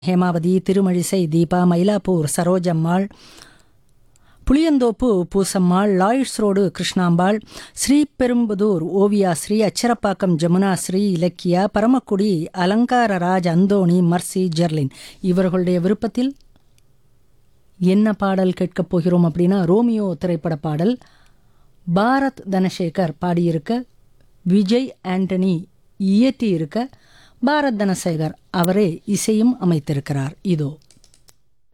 Hemavathi Thirumazhisai Deepa Mylapore Sarojammal Pulianthope Poosammal Lloyds road Krishnambal Sriperumbudur Oviya Sri Acharapakkam Jamuna Sri Ilakkiya Paramakudi Alangararaj Anthony Mercy Jerlin இவர்களுடைய விருப்பத்தில் என்ன பாடல் கேட்கப் போகிறோம் அப்படின்னா ரோமியோ திரைப்பட பாடல் பாரத் தனசேகர் பாடியிருக்க விஜய் ஆண்டனி இயற்றி இருக்க பாரத் தனசேகர் அவரே இசையும் அமைத்திருக்கிறார் இதோ